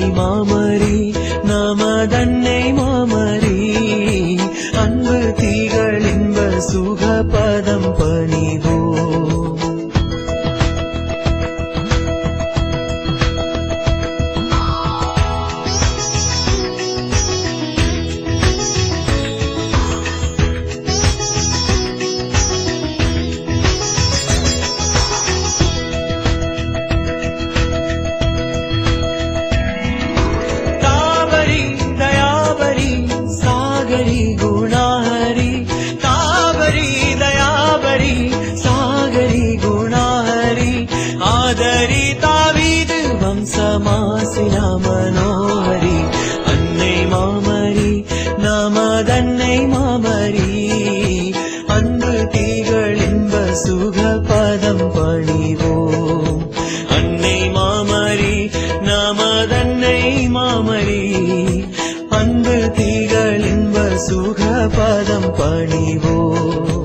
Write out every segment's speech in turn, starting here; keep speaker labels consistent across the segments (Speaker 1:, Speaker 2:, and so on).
Speaker 1: மாமரி நமதன்னை மாமரி அன்பு தீகள் இன்ப சுகபதம் பணிவோ தாவரி தயாவரி சாகரி குணாஹரி தாவரி தயாவரி சாகரி குணாஹரி ஆதரி தாவீது வம்சமாசினா மனோஹரி அன்னை மாமரி நமதன்னை மாமரி அன்பு தீகள் இன்ப சுகபதம் பணிவோம் அன்னை மாமரி நமதன்னை மாமரி அன்பு தீகள் இன்ப சுகபதம் பணிவோம்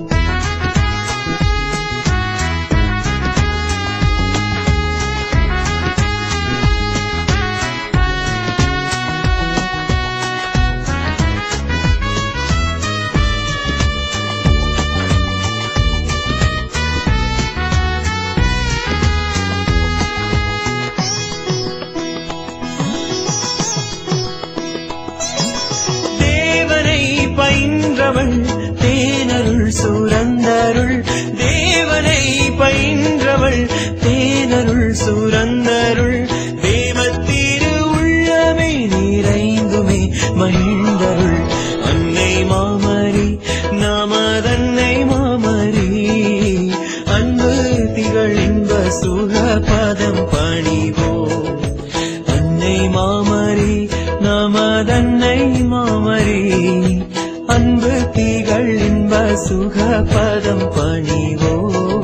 Speaker 1: தேவனை பயின்றவள் தேனருள் சுரந்தருள் தேவனை பயின்றவள் தேனருள் சுரந்தருள் தேவத்திரு உள்ளமே நிறைந்துமே மகிழ்ந்தருள் அன்னை மாமரி நமதன்னை மாமரி அன்பு திகழ் இன்ப சுகபதம் பணிவோம் அன்னை மாமரி நமதன்னை மாமரி அன்பு தீகள் இன்ப சுகபதம் பணிவோ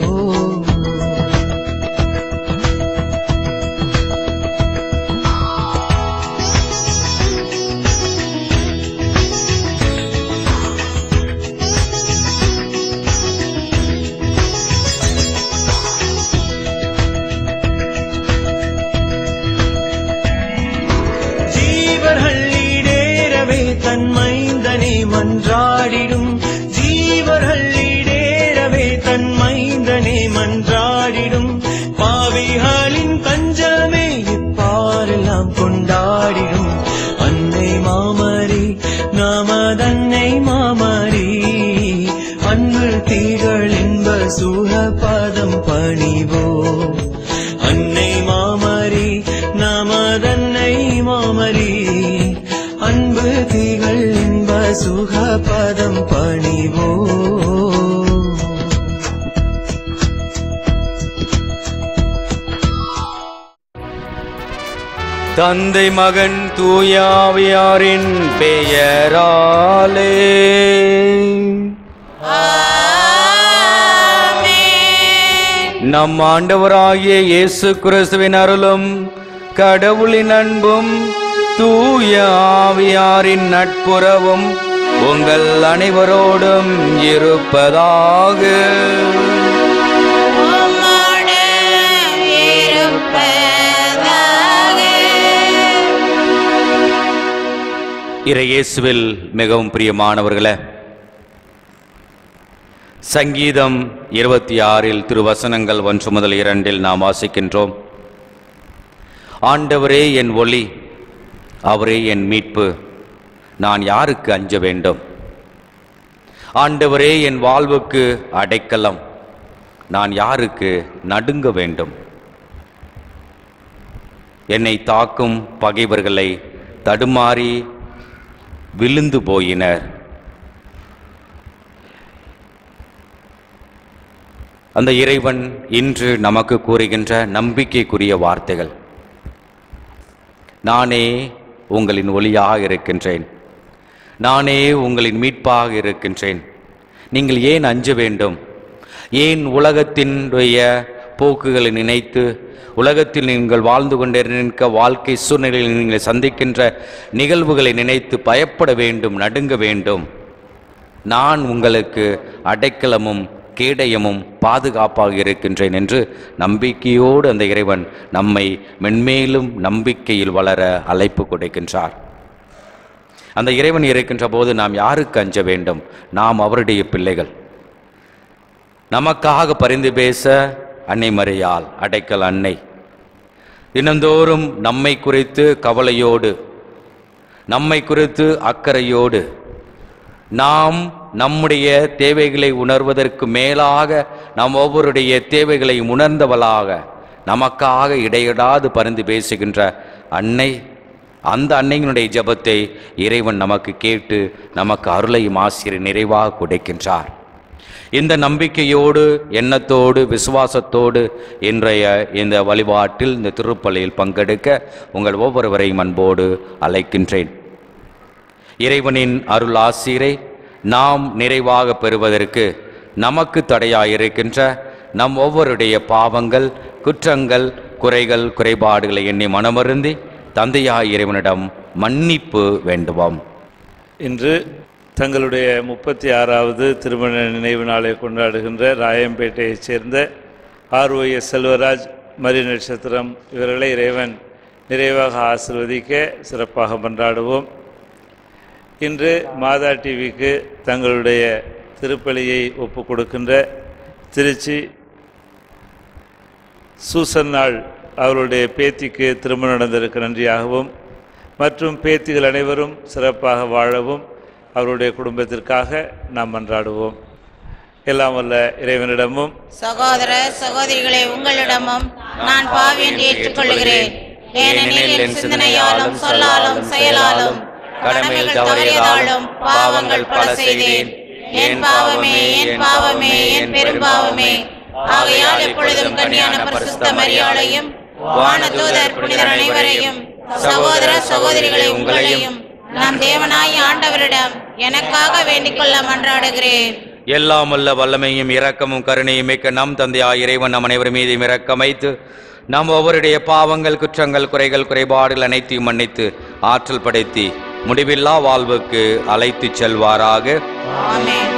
Speaker 1: ஜீவர்கள் ஈடேறவே தன் மைந்தனை மன்றாடிடும் ஜீவர்கள் ஈடேறவே தன் மைந்தனை மன்றாடிடும் பாவிகளின் கஞ்சமே இப்பாரெல்லாம் கொண்டாடிடும் அன்னை மாமரி நமதன்னை மாமரி அன்பு தீகள் இன்ப சுகபதம் பணிவோம் அன்னை மாமரி நமதன்னை மாமரி அன்பு தீகள் இன்ப சுகபதம் பணிவோ
Speaker 2: தந்தை மகன் தூயாவியாரின் பெயராலே நம் ஆண்டவராகிய இயேசு கிறிஸ்துவின் அருளும் கடவுளின் அன்பும் தூய ஆவியாரின் நட்புறவும் உங்கள் அனைவரோடும் இருப்பதாக
Speaker 3: உம்மோடு இருப்பதாக
Speaker 2: இறையேசுவில் மிகவும் பிரியமானவர்களே சங்கீதம் இருபத்தி ஆறில் திருவசனங்கள் ஒன்று முதல் இரண்டில் நாம் வாசிக்கின்றோம் ஆண்டவரே என் ஒளி அவரே என் மீட்பு நான் யாருக்கு அஞ்ச வேண்டும் ஆண்டவரே என் வாழ்வுக்கு அடைக்கலம் நான் யாருக்கு நடுங்க வேண்டும் என்னை தாக்கும் பகைவர்களை தடுமாறி விழுந்து போயினர் அந்த இறைவன் இன்று நமக்கு கூறுகின்ற நம்பிக்கைக்குரிய வார்த்தைகள் நானே உங்களின் ஒளியாக இருக்கின்றேன் நானே உங்களின் மீட்பாக இருக்கின்றேன் நீங்கள் ஏன் அஞ்ச வேண்டும் ஏன் உலகத்தினுடைய போக்குகளை நினைத்து உலகத்தில் நீங்கள் வாழ்ந்து கொண்டிருக்க வாழ்க்கை சூழ்நிலையில் நீங்கள் சந்திக்கின்ற நிகழ்வுகளை நினைத்து பயப்பட வேண்டும் நடுங்க வேண்டும் நான் உங்களுக்கு அடைக்கலமும் கேடயமும் பாதுகாப்பாக இருக்கின்றேன் என்று நம்பிக்கையோடு அந்த இறைவன் நம்மை மென்மேலும் நம்பிக்கையில் வளர அழைப்பு கொடுக்கின்றார் அந்த இறைவன் இருக்கின்ற போது நாம் யாருக்கு அஞ்ச வேண்டும் நாம் அவருடைய பிள்ளைகள் நமக்காக பரிந்து பேச அன்னை மறையால் அடைக்கல் அன்னை தினந்தோறும் நம்மை குறித்து கவலையோடு நம்மை குறித்து அக்கறையோடு நாம் நம்முடைய தேவைகளை உணர்வதற்கு மேலாக நாம் ஒவ்வொருடைய தேவைகளை உணர்ந்தவளாக நமக்காக இடையிடாது பரிந்து பேசுகின்ற அன்னை அந்த அன்னையினுடைய ஜெபத்தை இறைவன் நமக்கு கேட்டு நமக்கு அருளையும் ஆசிரியர் நிறைவாக கொடுக்கின்றார் இந்த நம்பிக்கையோடு எண்ணத்தோடு விசுவாசத்தோடு இன்றைய இந்த வழிபாட்டில் இந்த திருப்பலியில் பங்கெடுக்க உங்கள் ஒவ்வொருவரையும் அன்போடு அழைக்கின்றேன் இறைவனின் அருள் ஆசிரை நாம் நிறைவாக பெறுவதற்கு நமக்கு தடையாயிருக்கின்ற நம் ஒவ்வொருடைய பாவங்கள் குற்றங்கள் குறைகள் குறைபாடுகளை எண்ணி மனமருந்தி தந்தையாய் இறைவனிடம் மன்னிப்பு வேண்டுவோம்
Speaker 4: இன்று தங்களுடைய முப்பத்தி ஆறாவது திருமண நினைவு நாளை கொண்டாடுகின்ற ராயம்பேட்டையைச் சேர்ந்த ஆர்ஒஎஸ் செல்வராஜ் மரி நட்சத்திரம் இவர்களை இறைவன் நிறைவாக ஆசிர்வதிக்க சிறப்பாக கொண்டாடுவோம் இன்று மாதா டிவிக்கு தங்களுடைய திருப்பலியை ஒப்பு கொடுக்கின்ற திருச்சி சூசன் நாள் அவருடைய பேத்திக்கு திருமணம் நடந்ததற்கு நன்றியாகவும் மற்றும் பேத்திகள் அனைவரும் சிறப்பாக வாழவும் அவருடைய குடும்பத்திற்காக நாம் மன்றாடுவோம் எல்லாம் வல்ல இறைவனிடமும்
Speaker 3: சகோதர சகோதரிகளே உங்களிடமும் நான் பாவி என்று ஏற்றுக்கொள்கிறேன் ஏனெனில் என் சிந்தனையாலும் சொல்லாலும் செயலாலும் கடமைகள் தவறியதாலும் பாவங்கள் பல செய்தேன் என் பாவமே என் பாவமே என் பெரும்பாவமே ஆகையால் எப்பொழுதும் கன்னியான பரிசுத்த மரியாளையும் வானதூதர் புனிதர் அனைவரையும் சகோதர சகோதரிகளை உங்களையும் நம் தேவனாய் ஆண்டவரிடம் எனக்காக வேண்டிக் கொள்ள மன்றாடுகிறேன்
Speaker 2: எல்லாம் வல்ல வல்லமையும் இரக்கமும் கருணையும் மிக்க நம் தந்தையாய் இறைவன் நம் அனைவர் மீதும் இரக்கமைத்து நம் ஒவ்வொருடைய பாவங்கள் குற்றங்கள் குறைகள் குறைபாடுகள் அனைத்தையும் மன்னித்து ஆற்றல் படைத்தி முடிவில்லா வாழ்வுக்கு அழைத்துச் செல்வாராக
Speaker 3: ஆமென்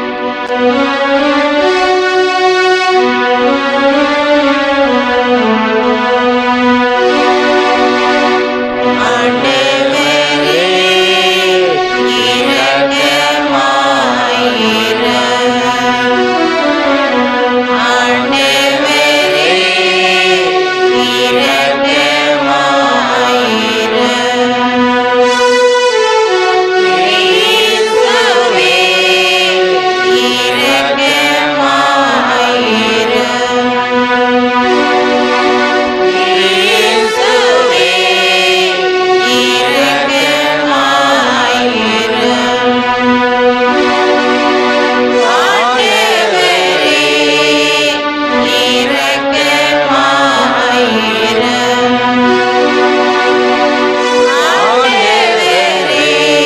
Speaker 3: ஆண்டவரே இரக்கமாயிரும் ஆண்டவரே இரக்கமாயிரும் இயேசுவே இரக்கமாயிரும் இயேசுவே இரக்கமாயிரும் ஆண்டவரே இரக்கமாயிரும் ஆண்டவரே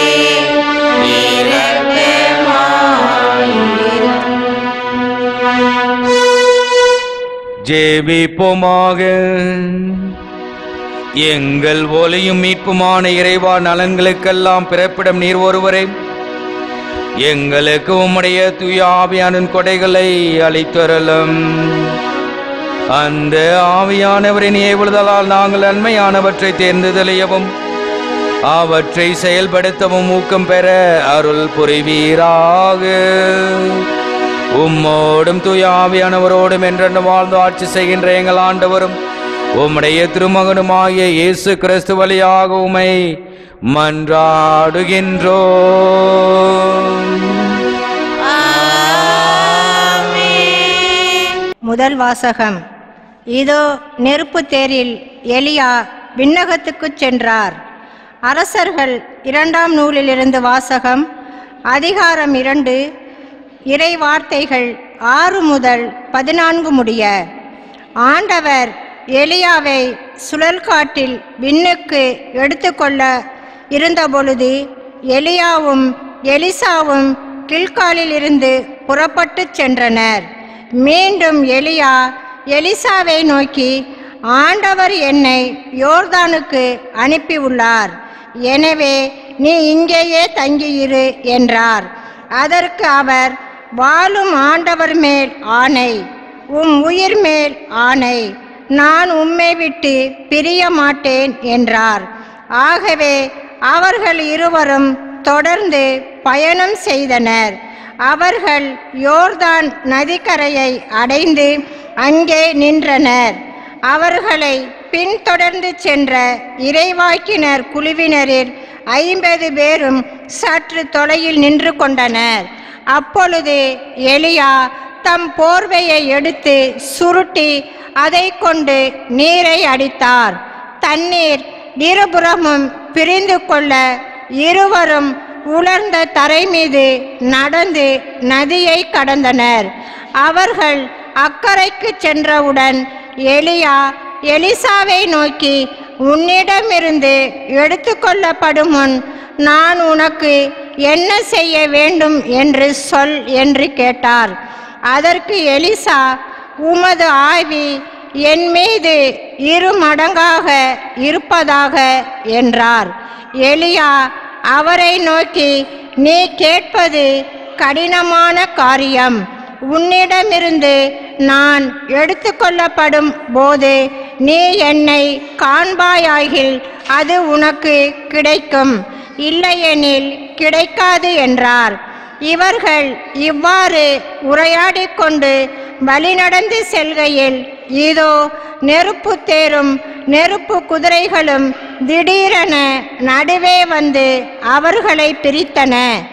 Speaker 2: ஜெபிப்போமாக எங்கள் ஒலியும் மீட்புமான இறைவா நலன்களுக்கெல்லாம் பிறப்பிடம் நீர் ஒருவரே எங்களுக்கு உம்முடைய தூய ஆவியானின் கொடைகளை அளித்தரலும் அந்த ஆவியானவரின் ஏவுதலால் நாங்கள் நன்மையானவற்றை தேர்ந்தெளியவும் அவற்றை செயல்படுத்தவும் ஊக்கம் பெற அருள் புரிவீராக உம்மோடும் தூய ஆவியானவரோடும் என்றென்று வாழ்ந்து ஆட்சி செய்கின்ற எங்கள் ஆண்டவரும் உம்முடைய திருமகனுமாகிய இயேசு கிறிஸ்து வழியாக உமை மன்றாடுகின்றோ
Speaker 5: முதல் வாசகம் இதோ நெருப்பு தேரில் எலியா விண்ணகத்துக்குச் சென்றார் அரசர்கள் இரண்டாம் நூலிலிருந்து வாசகம் அதிகாரம் இரண்டு இறை வார்த்தைகள் ஆறு முதல் பதினான்கு முடிய ஆண்டவர் எலியாவை சுழல் காட்டில் விண்ணுக்கு எடுத்துக்கொள்ள இருந்தபொழுது எலியாவும் எலிசாவும் கில்காலில் இருந்து புறப்பட்டுச் சென்றனர் மீண்டும் எலியா எலிசாவை நோக்கி ஆண்டவர் என்னை யோர்தானுக்கு அனுப்பியுள்ளார் எனவே நீ இங்கேயே தங்கியிரு என்றார் அதற்கு அவர் வாழும் ஆண்டவர் மேல் ஆணை உம் உயிர் மேல் ஆணை நான் உம்மை விட்டு பிரிய மாட்டேன் என்றார் ஆகவே அவர்கள் இருவரும் தொடர்ந்து பயணம் செய்தனர் அவர்கள் யோர்தான் நதிக்கரையை அடைந்து அங்கே நின்றனர் அவர்களை பின்தொடர்ந்து சென்ற இறைவாக்கினர் குழுவினரில் ஐம்பது பேரும் சற்று தொலையில் நின்று கொண்டனர் அப்பொழுது எலியா தம் போர்வையை எடுத்து சுருட்டி அதை கொண்டு நீரை அடித்தார் தண்ணீர் இருபுறமும் பிரிந்து கொள்ள இருவரும் உலர்ந்த தரை மீது நடந்து நதியை கடந்தனர் அவர்கள் அக்கறைக்கு சென்றவுடன் எலியா எலிசாவை நோக்கி உன்னிடமிருந்து எடுத்துக்கொள்ளப்படும் முன் நான் உனக்கு என்ன செய்ய வேண்டும் என்று சொல் என்று கேட்டார் அதற்கு எலிசா உமது ஆவி என் மீது இரு மடங்காக இருப்பதாக என்றார் எலியா அவரை நோக்கி நீ கேட்பது கடினமான காரியம் உன்னிடமிருந்து நான் எடுத்துக்கொள்ளப்படும் போது நீ என்னை காண்பாயாகில் அது உனக்கு கிடைக்கும் இல்லையெனில் கிடைக்காது என்றார் இவர்கள் இவ்வாறு உரையாடிக் கொண்டு வழிநடந்து செல்கையில் இதோ நெருப்பு தேரும் நெருப்பு குதிரைகளும் திடீரென நடுவே வந்து அவர்களை பிரித்தன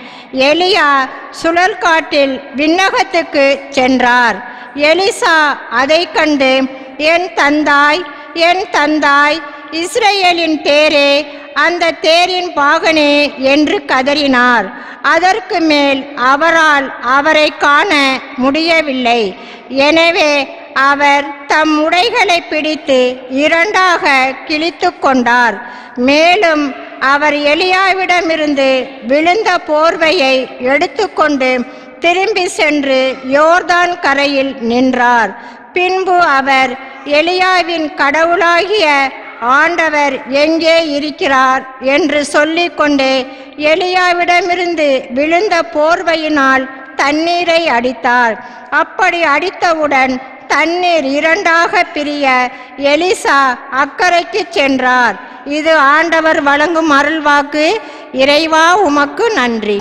Speaker 5: எலியா சுழல்காட்டில் விண்ணகத்துக்கு சென்றார் எலிசா அதைக் கண்டு என் தந்தாய் என் தந்தாய் இஸ்ரேலின் தேரே அந்த தேரின் பாகனே என்று கதறினார் அதற்கு மேல் அவரால் அவரை காண முடியவில்லை எனவே அவர் தம் உடைகளை பிடித்து இரண்டாக கிழித்து கொண்டார் மேலும் அவர் எலியாவிடமிருந்து விழுந்த போர்வையை எடுத்துக்கொண்டு திரும்பி சென்று யோர்தான் கரையில் நின்றார் பின்பு அவர் எலியாவின் கடவுளாகிய ஆண்டவர் எங்கே இருக்கிறார் என்று சொல்லிக்கொண்டு எலியாவிடமிருந்து விழுந்த போர்வையினால் தண்ணீரை அடித்தார் அப்படி அடித்தவுடன் தண்ணீர் இரண்டாக பிரிய எலிசா அக்கறைக்கு சென்றார் இது ஆண்டவர் வழங்கும் அருள்வாக்கு இறைவா உமக்கு நன்றி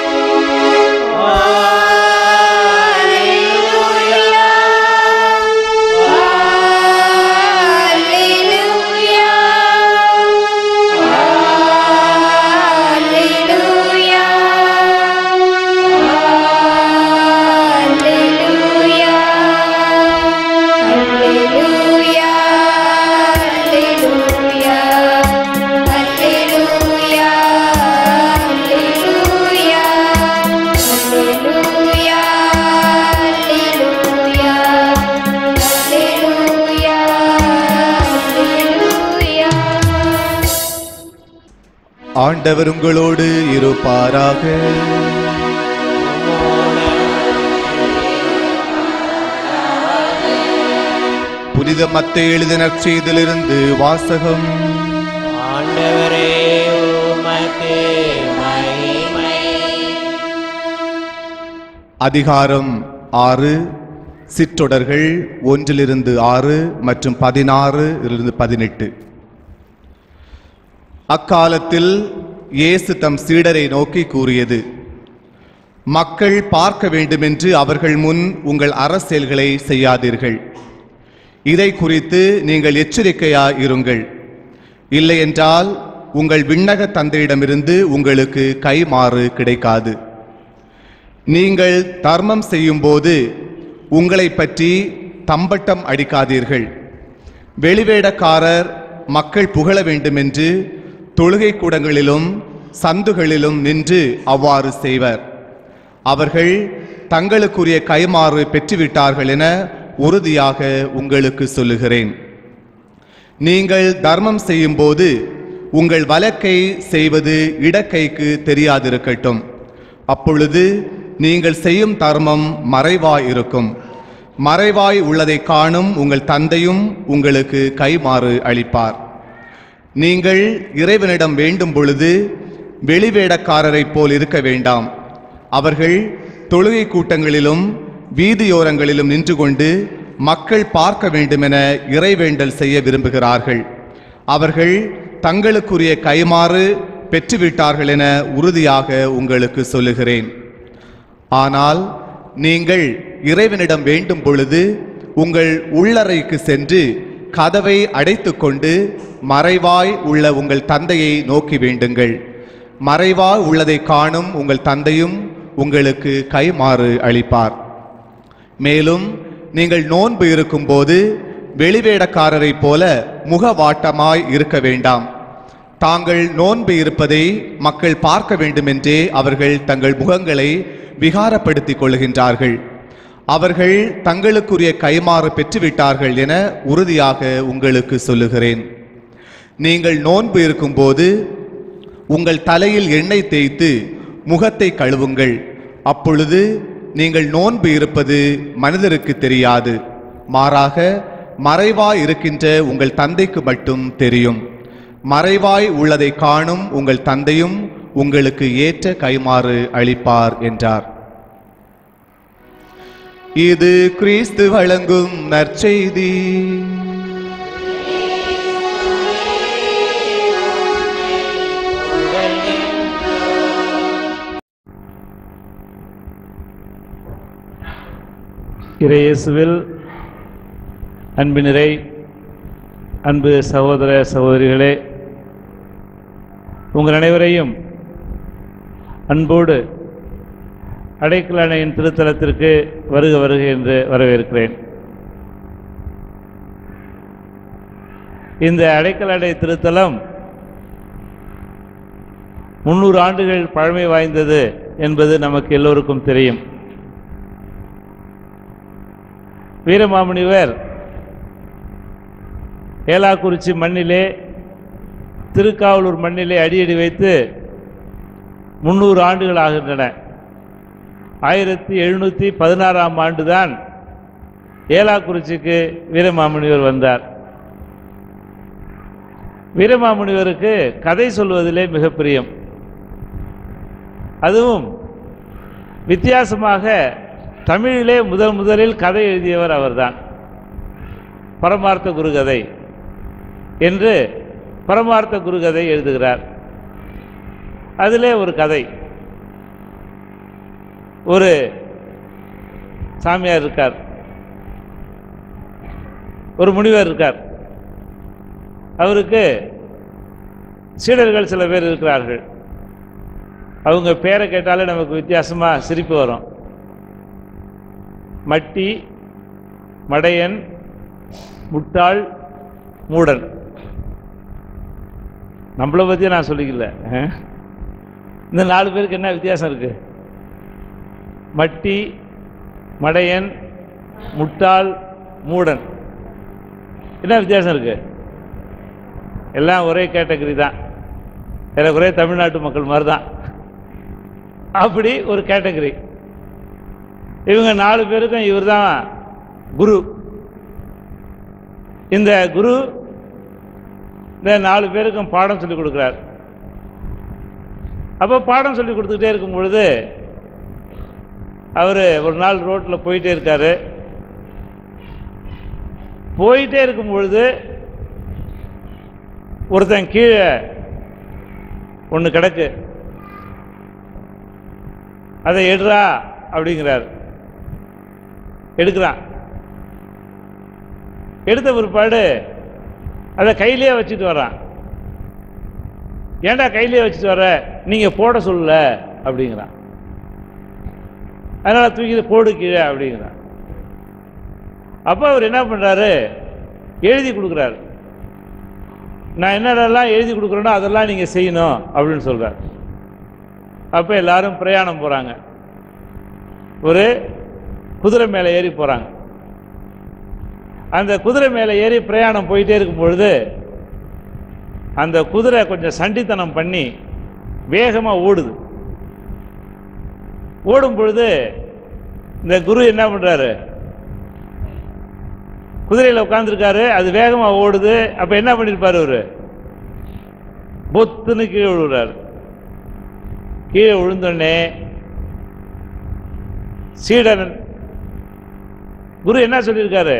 Speaker 6: ஆண்டவர் உங்களோடு இருப்பாராக புனித மத்திய எழுதின செய்திலிருந்து வாசகம்
Speaker 3: ஆண்டவரே உமக்கு மகிமை
Speaker 6: அதிகாரம் ஆறு சிற்றொடர்கள் ஒன்றிலிருந்து ஆறு மற்றும் பதினாறு இருந்து பதினெட்டு அக்காலத்தில் இயேசு தம் சீடரை நோக்கி கூறியது மக்கள் பார்க்க வேண்டுமென்று அவர்கள் முன் உங்கள் அரசியல்களை செய்யாதீர்கள் இதை குறித்து நீங்கள் எச்சரிக்கையாய் இருங்கள் இல்லையென்றால் உங்கள் விண்ணக தந்தையிடமிருந்து உங்களுக்கு கைமாறு கிடைக்காது நீங்கள் தர்மம் செய்யும்போது உங்களை பற்றி தம்பட்டம் அடிக்காதீர்கள் வெளிவேடக்காரர் மக்கள் புகழ வேண்டுமென்று தொழுகை கூடங்களிலும் சந்துகளிலும் நின்று அவ்வாறு செய்வர் அவர்கள் தங்களுக்குரிய கைமாறு பெற்றுவிட்டார்கள் என உறுதியாக உங்களுக்கு சொல்லுகிறேன் நீங்கள் தர்மம் செய்யும்போது உங்கள் வலக்கை செய்வது இடக்கைக்கு தெரியாதிருக்கட்டும் அப்பொழுது நீங்கள் செய்யும் தர்மம் மறைவாய் இருக்கும் மறைவாய் உள்ளதை காணும் உங்கள் தந்தையும் உங்களுக்கு கைமாறு அளிப்பார் நீங்கள் இறைவனிடம் வேண்டும் பொழுது வெளிவேடக்காரரைப் போல் இருக்க வேண்டாம் அவர்கள் தொழுகை கூட்டங்களிலும் வீதியோரங்களிலும் நின்று கொண்டு மக்கள் பார்க்க வேண்டுமென இறைவேண்டல் செய்ய விரும்புகிறார்கள் அவர்கள் தங்களுக்குரிய கைமாறு பெற்றுவிட்டார்கள் என உறுதியாக உங்களுக்கு சொல்லுகிறேன் ஆனால் நீங்கள் இறைவனிடம் வேண்டும் பொழுது உங்கள் உள்ளறைக்கு சென்று கதவை அடைத்துக்கொண்டு மறைவாய் உள்ள உங்கள் தந்தையை நோக்கி வேண்டுங்கள் மறைவாய் உள்ளதை காணும் உங்கள் தந்தையும் உங்களுக்கு கைமாறு அளிப்பார் மேலும் நீங்கள் நோன்பு இருக்கும்போது வெளிவேடக்காரரைப் போல முகவாட்டமாய் இருக்க வேண்டாம் தாங்கள் நோன்பு இருப்பதை மக்கள் பார்க்க வேண்டுமென்றே அவர்கள் தங்கள் முகங்களை விகாரப்படுத்திக் கொள்கின்றார்கள் அவர்கள் தங்களுக்குரிய கைமாறு பெற்றுவிட்டார்கள் என உறுதியாக உங்களுக்கு சொல்லுகிறேன் நீங்கள் நோன்பு இருக்கும்போது உங்கள் தலையில் எண்ணெய் தேய்த்து முகத்தை கழுவுங்கள் அப்பொழுது நீங்கள் நோன்பு இருப்பது மனிதருக்கு தெரியாது மாறாக மறைவாய் இருக்கின்ற உங்கள் தந்தைக்கு மட்டும் தெரியும் மறைவாய் உள்ளதை காணும் உங்கள் தந்தையும் உங்களுக்கு ஏற்ற கைமாறு அளிப்பார் என்றார் இது கிறிஸ்து வழங்கும் நற்செய்தி
Speaker 4: இறையேசுவில் அன்பினரை அன்பு சகோதர சகோதரிகளே உங்கள் அனைவரையும் அன்போடு அடைக்கல் அணையின் திருத்தலத்திற்கு வருக வருக என்று வரவேற்கிறேன் இந்த அடைக்கல் அணை திருத்தலம் முன்னூறு ஆண்டுகள் பழமை வாய்ந்தது என்பது நமக்கு எல்லோருக்கும் தெரியும் வீரமாமுனிவர் ஏலாக்குறிச்சி மண்ணிலே திருக்காவலூர் மண்ணிலே அடியடி வைத்து முந்நூறு ஆண்டுகள் ஆகின்றன ஆயிரத்தி எழுநூற்றி பதினாறாம் ஆண்டுதான் ஏலாக்குறிச்சிக்கு வீரமாமுனிவர் வந்தார் வீரமாமுனிவருக்கு கதை சொல்வதிலே மிக பிரியம் அதுவும் வித்தியாசமாக தமிழிலே முதல் முதலில் கதை எழுதியவர் அவர்தான் பரமார்த்த குருகதை என்று பரமார்த்த குருகதை எழுதுகிறார் அதிலே ஒரு கதை ஒரு சாமியார் இருக்கார் ஒரு முனிவர் இருக்கார் அவருக்கு சீடர்கள் சில பேர் இருக்கிறார்கள் அவங்க பேரை கேட்டாலே நமக்கு வித்தியாசமாக சிரிப்பு வரும் மட்டி மடையன் முட்டாள் மூடன் நம்மளை பற்றி நான் சொல்லிக்கல அஹ். இந்த நாலு பேருக்கு என்ன வித்தியாசம் இருக்கு மட்டி மடையன் முட்டாள் மூடன் என்ன வித்தியாசம் இருக்கு எல்லாம் ஒரே கேட்டகரி தான் ஏறக்குறைய தமிழ்நாட்டு மக்கள் மாதிரி தான் அப்படி ஒரு கேட்டகரி இவங்க நாலு பேருக்கும் இவர் தான் குரு இந்த குரு இந்த நாலு பேருக்கும் பாடம் சொல்லி கொடுக்குறார் அப்போ பாடம் சொல்லி கொடுத்துக்கிட்டே இருக்கும் பொழுது அவர் ஒரு நாள் ரோட்டில் போயிட்டே இருக்காரு போயிட்டே இருக்கும் பொழுது ஒருத்தன் கீழே ஒன்று கிடக்கு அதை எடுறா அப்படிங்கிறார் எடுக்கிறான் எடுத்த பிற்பாடு அதை கையிலேயே வச்சுட்டு வர்றான் ஏன்டா கையிலேயே வச்சுட்டு வர நீங்கள் போட சொல்லல அப்படிங்கிறான் அதனால் தூக்கி இதை போடு கீழே அப்படிங்கிறான் அப்போ அவர் என்ன பண்ணுறாரு எழுதி கொடுக்குறாரு நான் என்னென்னலாம் எழுதி கொடுக்குறேனோ அதெல்லாம் நீங்கள் செய்யணும் அப்படின்னு சொல்கிறார் அப்போ எல்லாரும் பிரயாணம் போகிறாங்க ஒரு குதிரை மேலே ஏறி போகிறாங்க அந்த குதிரை மேலே ஏறி பிரயாணம் போயிட்டே இருக்கும் பொழுது அந்த குதிரை கொஞ்சம் சண்டித்தனம் பண்ணி வேகமாக ஓடுது ஓடும் பொழுது இந்த குரு என்ன பண்ணுறாரு குதிரையில் உட்காந்துருக்காரு அது வேகமாக ஓடுது அப்போ என்ன பண்ணியிருப்பார் அவரு பொத்துன்னு கீழே விழுறாரு கீழே விழுந்தோடனே சீடன் குரு என்ன சொல்லியிருக்காரு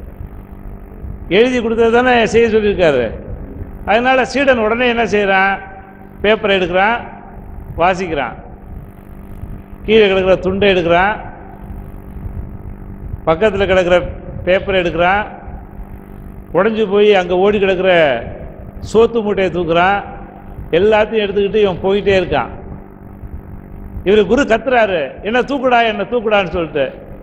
Speaker 4: எழுதி கொடுத்தது தானே செய்ய சொல்லியிருக்காரு அதனால சீடன் உடனே என்ன செய்கிறான் பேப்பரை எடுக்கிறான் வாசிக்கிறான் கீழே கிடக்கிற துண்டை எடுக்கிறான் பக்கத்தில் கிடக்கிற பேப்பரை எடுக்கிறான் உடஞ்சி போய் அங்கே ஓடி கிடக்கிற சோத்து மூட்டையை தூக்குறான் எல்லாத்தையும் எடுத்துக்கிட்டு இவன் போயிட்டே இருக்கான் இவர் குரு கத்துறாரு என்ன தூக்குடா என்ன தூக்குடான்னு சொல்லிட்டு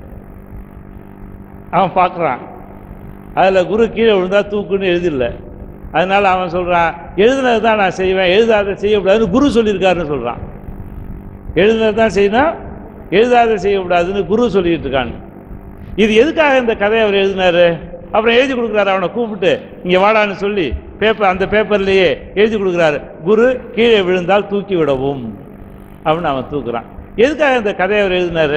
Speaker 4: அவன் பார்க்குறான் அதில் குரு கீழே விழுந்தா தூக்குன்னு எழுதில்ல அதனால அவன் சொல்கிறான் எழுதுனது தான் நான் செய்வேன் எழுதாத செய்யக்கூடாதுன்னு குரு சொல்லியிருக்காருன்னு சொல்கிறான் எழுதுனது தான் செய்யணும் எழுதாத செய்யக்கூடாதுன்னு குரு சொல்லிட்டு இருக்கான் இது எதுக்காக இந்த கதையை அவர் எழுதினாரு அப்புறம் எழுதி கொடுக்குறாரு அவனை கூப்பிட்டு இங்கே வாடான்னு சொல்லி பேப்பர் அந்த பேப்பர்லேயே எழுதி கொடுக்குறாரு குரு கீழே விழுந்தால் தூக்கி விடவும் அப்படின்னு அவன் தூக்குறான் எதுக்காக இந்த கதையை அவர் எழுதினாரு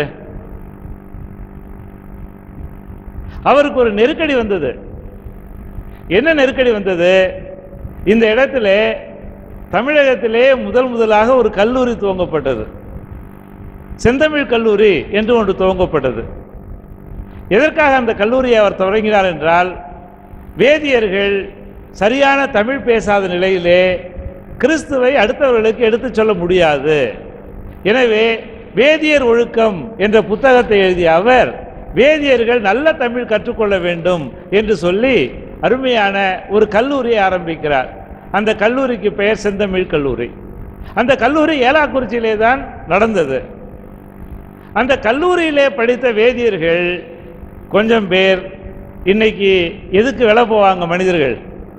Speaker 4: அவருக்கு ஒரு நெருக்கடி வந்தது என்ன நெருக்கடி வந்தது இந்த இடத்துல தமிழகத்திலே முதல் முதலாக ஒரு கல்லூரி துவங்கப்பட்டது செந்தமிழ் கல்லூரி என்று ஒன்று துவங்கப்பட்டது எதற்காக அந்த கல்லூரியை அவர் தொடங்கினார் என்றால் வேதியர்கள் சரியான தமிழ் பேசாத நிலையிலே கிறிஸ்துவை அடுத்தவர்களுக்கு எடுத்துச் சொல்ல முடியாது எனவே வேதியர் ஒழுக்கம் என்ற புத்தகத்தை எழுதிய அவர் வேதியர்கள் நல்ல தமிழ் கற்றுக்கொள்ள வேண்டும் என்று சொல்லி அருமையான ஒரு கல்லூரியை ஆரம்பிக்கிறார் அந்த கல்லூரிக்கு பெயர் செந்தமிழ் கல்லூரி அந்த கல்லூரி ஏலாக்குறிச்சியிலே தான் நடந்தது அந்த கல்லூரியிலே படித்த வேதியர்கள் கொஞ்சம் பேர் இன்னைக்கு எதுக்கு விலை போவாங்க மனிதர்கள்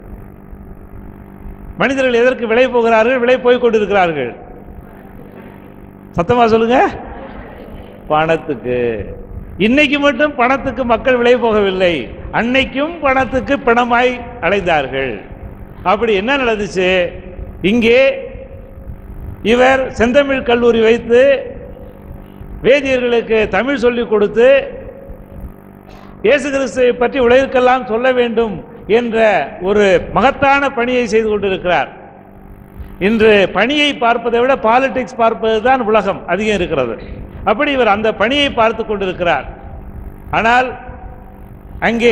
Speaker 4: மனிதர்கள் எதற்கு விலை போகிறார்கள் விலை போய் கொண்டிருக்கிறார்கள் சத்தமா சொல்லுங்க பணத்துக்கு இன்னைக்கு மட்டும் பணத்துக்கு மக்கள் விலை போகவில்லை அன்னைக்கும் பணத்துக்கு பணமாய் அடைந்தார்கள் அப்படி என்ன நடந்துச்சு இங்கே இவர் செந்தமிழ் கல்லூரி வைத்து வேதியர்களுக்கு தமிழ் சொல்லிக் கொடுத்து இயேசு கிறிஸ்துவை பற்றி உலகிற்கெல்லாம் சொல்ல வேண்டும் என்ற ஒரு மகத்தான பணியை செய்து கொண்டிருக்கிறார் இன்று பணியை பார்ப்பதை விட பாலிடிக்ஸ் பார்ப்பது தான் உலகம் அதிகம் இருக்கிறது அப்படி இவர் அந்த பணியை பார்த்து கொண்டிருக்கிறார் ஆனால் அங்கே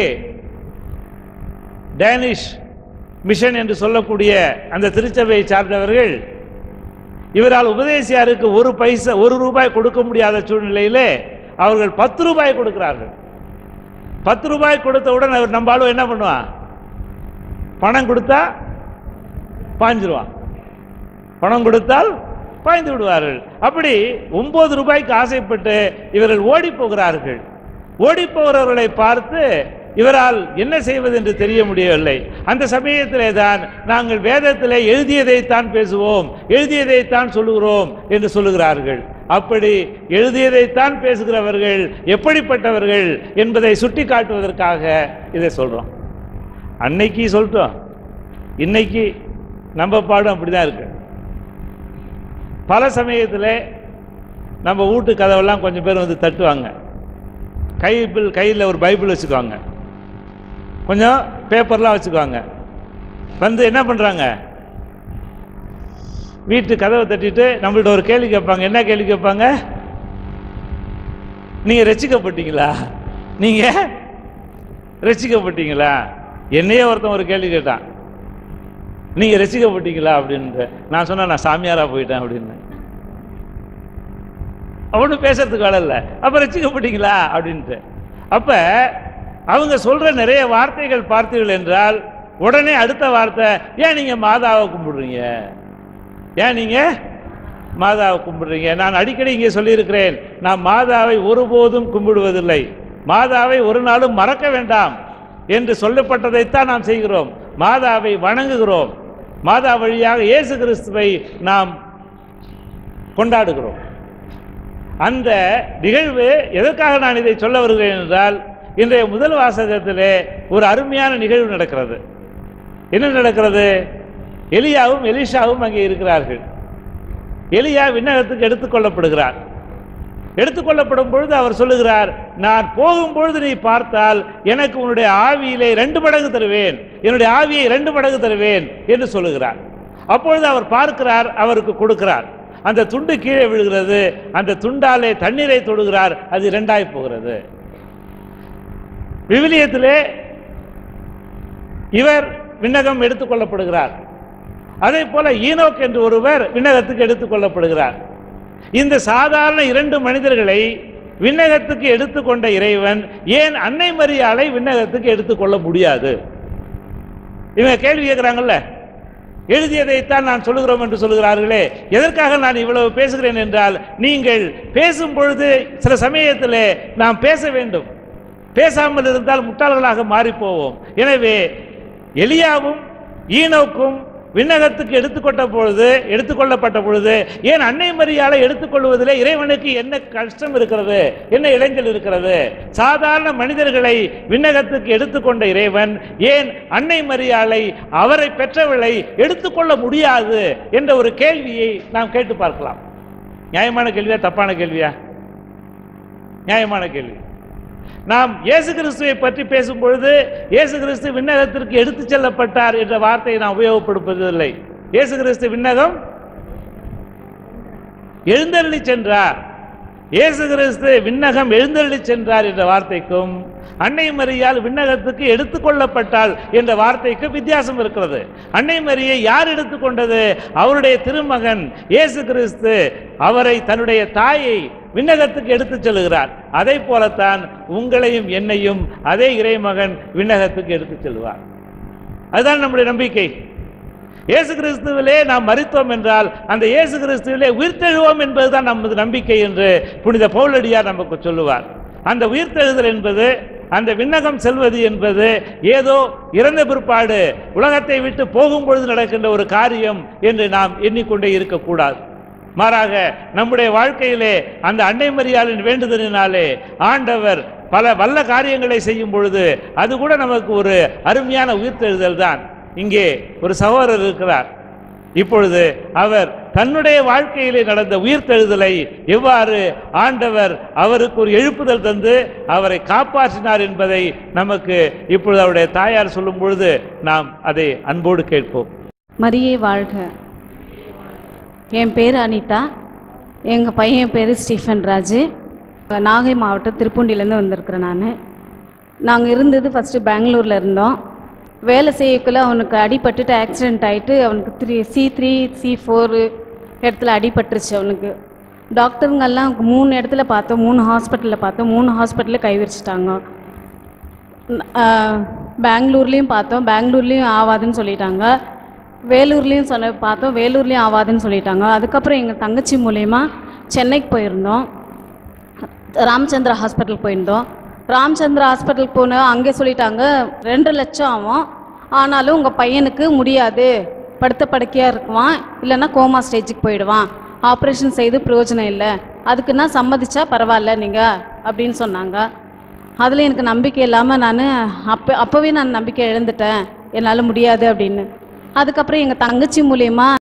Speaker 4: டேனிஷ் மிஷன் என்று சொல்லக்கூடிய அந்த திருச்சபையை சார்ந்தவர்கள் இவரால் உபதேசியாருக்கு ஒரு பைசா ஒரு ரூபாய் கொடுக்க முடியாத சூழ்நிலையிலே அவர்கள் பத்து ரூபாய் கொடுக்கிறார்கள் பத்து ரூபாய் கொடுத்தவுடன் அவர் நம்ம ஆளு என்ன பண்ணுவான் பணம் கொடுத்தா பாஞ்சிருவான் பணம் கொடுத்தால் பாய்ந்து விடுவார்கள் அப்படி ஒன்பது ரூபாய்க்கு ஆசைப்பட்டு இவர்கள் ஓடி போகிறார்கள் ஓடி போகிறவர்களை பார்த்து இவரால் என்ன செய்வது என்று தெரிய முடியவில்லை அந்த சமயத்திலே தான் நாங்கள் வேதத்திலே எழுதியதைத்தான் பேசுவோம் எழுதியதைத்தான் சொல்லுகிறோம் என்று சொல்லுகிறார்கள் அப்படி எழுதியதைத்தான் பேசுகிறவர்கள் எப்படிப்பட்டவர்கள் என்பதை சுட்டி காட்டுவதற்காக இதை சொல்றோம் அன்னைக்கு சொல்லிட்டோம் இன்னைக்கு நம்ம பாடம் அப்படிதான் இருக்கு பல சமயத்தில் நம்ம வீட்டு கதவெல்லாம் கொஞ்சம் பேர் வந்து தட்டுவாங்க கைபிள் கையில் ஒரு பைபிள் வச்சுக்குவாங்க கொஞ்சம் பேப்பர்லாம் வச்சுக்குவாங்க வந்து என்ன பண்ணுறாங்க வீட்டு கதவை தட்டிட்டு நம்மள்ட்ட ஒரு கேள்வி கேட்பாங்க என்ன கேள்வி கேட்பாங்க நீங்கள் ரசிக்கப்பட்டீங்களா நீங்கள் ரசிக்கப்பட்டீங்களா என்னையே ஒருத்தன் ஒரு கேள்வி கேட்டான் நீங்கள் ரசிக்கப்பட்டீங்களா அப்படின்ட்டு நான் சொன்னேன் நான் சாமியாராக போயிட்டேன் அப்படின்னு அவனு பேசுறதுக்கு வேலை இல்லை அப்போ ரசிக்கப்பட்டீங்களா அப்படின்ட்டு அப்போ அவங்க சொல்கிற நிறைய வார்த்தைகள் பார்த்தீர்கள் என்றால் உடனே அடுத்த வார்த்தை ஏன் நீங்கள் மாதாவை கும்பிடுறீங்க ஏன் நீங்கள் மாதாவை கும்பிடுறீங்க நான் அடிக்கடி இங்கே சொல்லியிருக்கிறேன் நான் மாதாவை ஒருபோதும் கும்பிடுவதில்லை மாதாவை ஒரு நாளும் மறக்க வேண்டாம் என்று சொல்லப்பட்டதைத்தான் நாம் செய்கிறோம் மாதாவை வணங்குகிறோம் மாதா வழியாக இயேசு கிறிஸ்துவை நாம் கொண்டாடுகிறோம் அந்த நிகழ்வு எதற்காக நான் இதை சொல்ல வருகிறேன் என்றால் இன்றைய முதல் வாசகத்திலே ஒரு அருமையான நிகழ்வு நடக்கிறது என்ன நடக்கிறது எலியாவும் எலிஷாவும் அங்கே இருக்கிறார்கள் எலியா விண்ணகத்துக்கு எடுத்துக்கொள்ளப்படுகிறார் எடுத்துக்கொள்ளப்படும் பொழுது அவர் சொல்லுகிறார் நான் போகும் பொழுது நீ பார்த்தால் எனக்கு உன்னுடைய ஆவியிலே ரெண்டு மடங்கு தருவேன் என்னுடைய ஆவியை ரெண்டு மடங்கு தருவேன் என்று சொல்லுகிறார் அப்பொழுது அவர் பார்க்கிறார் அவருக்கு கொடுக்கிறார் அந்த துண்டு கீழே விழுகிறது அந்த துண்டாலே தண்ணீரை தொடுகிறார் அது இரண்டாய் போகிறது விவிலியத்திலே இவர் விண்ணகம் எடுத்துக்கொள்ளப்படுகிறார் அதே போல ஈனோக் என்று ஒருவர் விண்ணகத்துக்கு எடுத்துக்கொள்ளப்படுகிறார் இந்த சாதாரண இரண்டு மனிதர்களை விண்ணகத்துக்கு எடுத்துக்கொண்ட இறைவன் ஏன் அன்னை மரியாளை விண்ணகத்துக்கு எடுத்துக்கொள்ள முடியாது இவங்க கேள்வி கேட்கிறாங்கல்ல எழுதியதைத்தான் நான் சொல்லுகிறோம் என்று சொல்லுகிறார்களே எதற்காக நான் இவ்வளவு பேசுகிறேன் என்றால் நீங்கள் பேசும் பொழுது சில சமயத்தில் நாம் பேச வேண்டும் பேசாமல் இருந்தால் முட்டாள்களாக மாறிப் போவோம் எனவே எலியாவும் ஈனோக்கும் விண்ணகத்துக்கு எடுத்துக்கொண்ட பொழுது எடுத்துக்கொள்ளப்பட்ட பொழுது ஏன் அன்னை மரியாதை எடுத்துக்கொள்வதிலே இறைவனுக்கு என்ன கஷ்டம் இருக்கிறது என்ன இளைஞல் இருக்கிறது சாதாரண மனிதர்களை விண்ணகத்துக்கு எடுத்துக்கொண்ட இறைவன் ஏன் அன்னை மரியாதை அவரை பெற்றவளை எடுத்துக்கொள்ள முடியாது என்ற ஒரு கேள்வியை நாம் கேட்டு பார்க்கலாம் நியாயமான கேள்வியா தப்பான கேள்வியா நியாயமான கேள்வி நாம் இயேசு கிறிஸ்துவை பற்றி பேசும் பொழுது இயேசு கிறிஸ்து விண்ணகத்திற்கு எடுத்துச் செல்லப்பட்டார் என்ற வார்த்தையை நாம் உபயோகப்படுத்துவதில்லை இயேசு கிறிஸ்து விண்ணகம் எழுந்தருளி சென்றார் இயேசு கிறிஸ்து விண்ணகம் எழுந்தருளி சென்றார் என்ற வார்த்தைக்கும் அன்னை மரியால் விண்ணகத்துக்கு எடுத்துக்கொள்ளப்பட்டாள் என்ற வார்த்தைக்கு வித்தியாசம் இருக்கிறது அன்னை மரியை யார் எடுத்துக்கொண்டது அவருடைய திருமகன் இயேசு கிறிஸ்து அவரை தன்னுடைய தாயை விண்ணகத்துக்கு எடுத்துச் செல்கிறார் அதை போலத்தான் உங்களையும் என்னையும் அதே இறைமகன் விண்ணகத்துக்கு எடுத்துச் செல்வார் அதுதான் நம்முடைய நம்பிக்கை இயேசு கிறிஸ்துவிலே நாம் மறித்தோம் என்றால் அந்த இயேசு கிறிஸ்துவிலே உயிர்த்தெழுவோம் என்பதுதான் நமது நம்பிக்கை என்று புனித பவுலடியார் நமக்கு சொல்லுவார் அந்த உயிர்த்தெழுதல் என்பது அந்த விண்ணகம் செல்வது என்பது ஏதோ இறந்த பிற்பாடு உலகத்தை விட்டு போகும் பொழுது நடக்கின்ற ஒரு காரியம் என்று நாம் எண்ணிக்கொண்டே இருக்கக்கூடாது மாறாக நம்முடைய வாழ்க்கையிலே அந்த அன்னை மரியாளின் வேண்டுதலினாலே ஆண்டவர் பல வல்ல காரியங்களை செய்யும் பொழுது அது கூட நமக்கு ஒரு அருமையான உயிர்த்தெழுதல் தான் இங்கே ஒரு சகோதரர் இருக்கிறார் இப்பொழுது அவர் தன்னுடைய வாழ்க்கையிலே நடந்த உயிர்த்தெழுதலை எவ்வாறு ஆண்டவர் அவருக்கு ஒரு எழுப்புதல் தந்து அவரை காப்பாற்றினார் என்பதை நமக்கு இப்பொழுது அவருடைய தாயார் சொல்லும் பொழுது நாம் அதை அன்போடு கேட்போம்
Speaker 7: மரியே வாழ்க என் பேர் அனிதா எங்கள் பையன் பேர் ஸ்டீஃபன் ராஜு நாகை மாவட்டம் திருப்பூண்டிலேருந்து வந்திருக்கிறேன் நான் நாங்கள் இருந்தது ஃபஸ்ட்டு பெங்களூரில் இருந்தோம் வேலை செய்யக்குள்ள அவனுக்கு அடிபட்டுட்டு ஆக்சிடெண்ட் ஆகிட்டு அவனுக்கு three C three C four இடத்துல அடிபட்டுருச்சு அவனுக்கு டாக்டருங்கெல்லாம் மூணு இடத்துல பார்த்தோம் மூணு ஹாஸ்பிட்டலில் பார்த்தோம் மூணு ஹாஸ்பிட்டலில் கை விரிச்சிட்டாங்க ஆஹ் பெங்களூர்லேயும் பார்த்தோம் பெங்களூர்லேயும் ஆகாதுன்னு சொல்லிட்டாங்க வேலூர்லேயும் சொன்ன பார்த்தோம் வேலூர்லேயும் ஆகாதுன்னு சொல்லிட்டாங்க அதுக்கப்புறம் எங்கள் தங்கச்சி மூலயமா சென்னைக்கு போயிருந்தோம் ராமச்சந்திரா ஹாஸ்பிட்டல் போயிருந்தோம் ராமச்சந்திரா ஹாஸ்பிட்டல் போனோம் அங்கே சொல்லிட்டாங்க ரெண்டு லட்சம் ஆகும் ஆனாலும் உங்கள் பையனுக்கு முடியாது படுத்த படுக்கையாக இருக்குவான் இல்லைன்னா கோமா ஸ்டேஜுக்கு போயிடுவான் ஆப்ரேஷன் செய்து பிரயோஜனம் இல்லை அதுக்குன்னா சம்மதிச்சா பரவாயில்ல நீங்கள் அப்படின்னு சொன்னாங்க அதில் எனக்கு நம்பிக்கை இல்லாமல் நான் அப்போ அப்போவே நான் நம்பிக்கை இழந்துட்டேன் என்னால் முடியாது அப்படின்னு அதுக்கப்புறம் எங்கள் தங்கச்சி மூலயமா